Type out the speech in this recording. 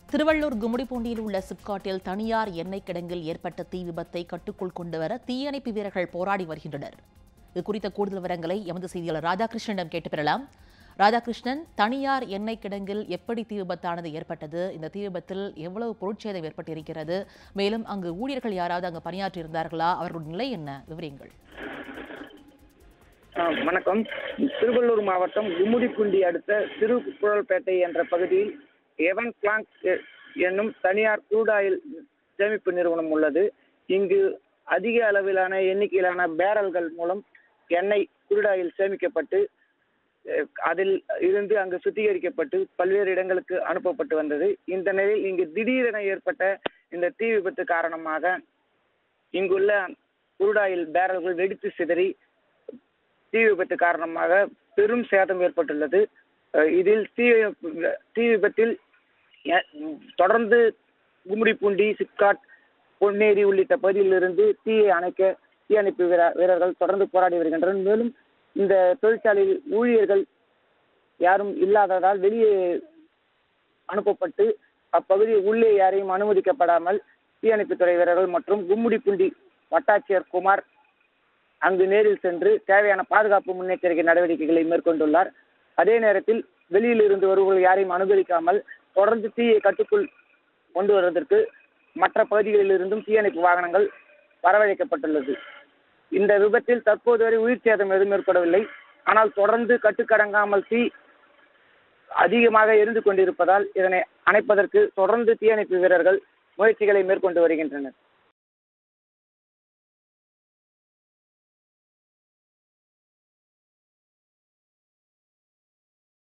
திருவள்ளூர் கும்மிடிப்பூண்டியில் உள்ள சிப்காட்டில் தனியார் எண்ணெய் கிடங்கில் ஏற்பட்ட தீ விபத்தை கட்டுக்குள் கொண்டுவர தீயணைப்பு வீரர்கள் போராடி வருகின்றனர் இது குறித்த கூடுதல் விவரங்களை எமது செய்தியாளர் ராதாகிருஷ்ணனிடம் கேட்டு பெறலாம் ராதாகிருஷ்ணன் தனியார் எண்ணெய் கிடங்கில் எப்படி தீ விபத்தானது ஏற்பட்டது இந்த தீ விபத்தில் எவ்வளவு பொருட்சேதம் ஏற்பட்டிருக்கிறது மேலும் அங்கு ஊழியர்கள் யாராவது அங்கு பணியாற்றி இருந்தார்களா அவர்களுடைய நிலை என்ன விவரங்கள் ஆ, வணக்கம் திருவள்ளூர் மாவட்டம் கும்முடிப்பூண்டி அடுத்த திருப்புழல்பேட்டை என்ற பகுதியில் எவன் பிளாங்க் எ- என்னும் தனியார் crude oil சேமிப்பு நிறுவனம் உள்ளது இங்கு அதிக அளவிலான எண்ணிக்கையிலான பேரல்கள் மூலம் எண்ணெய் crude oil சேமிக்கப்பட்டு அஹ், அதில் இருந்து அங்கு சுத்திகரிக்கப்பட்டு பல்வேறு இடங்களுக்கு அனுப்பப்பட்டு வந்தது இந்த நிலையில் இங்கு திடீரென ஏற்பட்ட இந்த தீ விபத்து காரணமாக இங்குள்ள crude oil பேரல்கள் வெடித்து சிதறி தீ விபத்து காரணமாக பெரும் சேதம் ஏற்பட்டுள்ளது அஹ் இதில் தீ தீ விபத்தில் எ- தொடர்ந்து கும்மிடிப்பூண்டி சிப்காட் பொன்னேரி உள்ளிட்ட பகுதியிலிருந்து தீயை அணைக்க தீயணைப்பு வீர- வீரர்கள் தொடர்ந்து போராடி வருகின்றனர் மேலும் இந்த தொழிற்சாலையில் ஊழியர்கள் யாரும் இல்லாததால் வெளியே அனுப்பப்பட்டு அப்பகுதி உள்ளே யாரையும் அனுமதிக்கப்படாமல் தீயணைப்புத்துறை வீரர்கள் மற்றும் கும்மிடிப்பூண்டி வட்டாட்சியர் குமார் அங்கு நேரில் சென்று தேவையான பாதுகாப்பு முன்னெச்சரிக்கை நடவடிக்கைகளை மேற்கொண்டுள்ளார் அதே நேரத்தில் வெளியில் இருந்து வருபவர்கள் யாரையும் அனுமதிக்காமல் தொடர்ந்து தீயை கட்டுக்குள் கொண்டு வருவதற்கு மற்ற பகுதிகளில் இருந்தும் தீயணைப்பு வாகனங்கள் வரவழைக்கப்பட்டுள்ளது இந்த விபத்தில் தற்போது வரை உயிர் சேதம் எதுவும் ஏற்படவில்லை ஆனால் தொடர்ந்து கட்டுக்கடங்காமல் தீ அதிகமாக எரிந்து கொண்டிருப்பதால் இதனை அணைப்பதற்கு தொடர்ந்து தீயணைப்பு வீரர்கள் முயற்சிகளை மேற்கொண்டு வருகின்றனர்